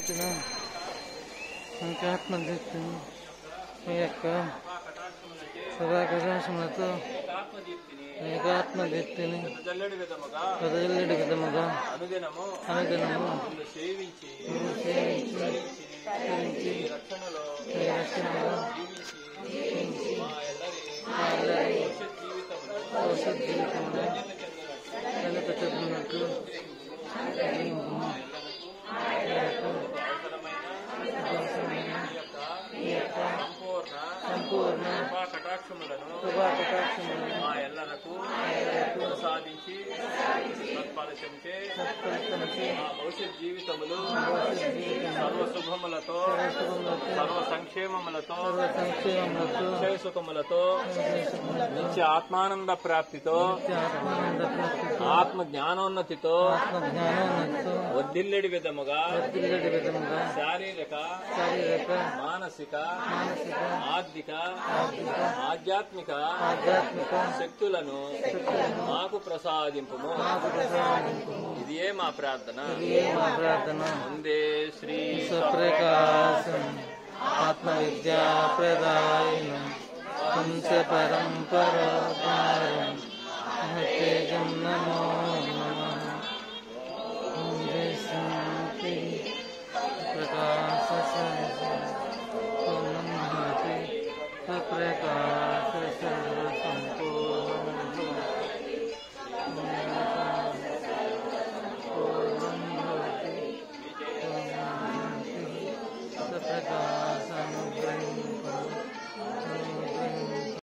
ఆత్మశక్తిని ఇంకా ఆత్మశక్తిని మీ యొక్క సదాకటాశములతో ఏకాత్మదీప్తిని జల్లెడి విధముగా కదలడి విధముగా అనుదినము అనుదినము నిన్ను సేవించి నిన్ను సేవించి ధరించి ఈ రక్షణలో నీ రక్షణలో జీవించి మా ఎల్లరి మా అందరి భవిష్యత్ జీవితంలో భవిష్యత్ జీవితంలో నిలబెట్టుకున్నట్లు అవసరమైన ఈ యొక్క సంపూర్ణ సంపూర్ణ కృపా కటాక్షములను కృపా కటాక్షములను మా ఎల్లరకు ప్రసాదించి సత్ఫలితంచే సత్ఫలితముచే మా భవిష్యత్ జీవితములు భవిష్యత్ జీవితంలో సర్వ శుభములతో సర్వసుఖములతో సర్వ సంక్షేమములతో సర్వ సంక్షేమములతో అక్షయ సుఖములతో సర్వసుఖములతో నిత్య ఆత్మానంద ప్రాప్తితో ఆత్మానంద ప్రాప్తితో ఆత్మ జ్ఞానోన్నతితో ఆత్మ జ్ఞానోన్నతితో వర్ధిల్లెడి విధముగా వర్ధిల్లడి విధముగా శారీరక శారీరక మానసిక మానసిక ఆర్థిక ఆర్థిక ఆధ్యాత్మిక ఆధ్యాత్మిక శక్తులను మాకు ప్రసాదింపుము మాకు ప్రసాదింపు ఇది ఏ మా ప్రార్థన ఇదే మా ప్రార్థన ముందే శ్రీ స్వప్రకాశం ఆత్మవిద్యా ప్రదాయనం హంస పరంపరాధారం తేజం నమో నమః వందే శాంతి ప్రకాశ స్వప్రకాశ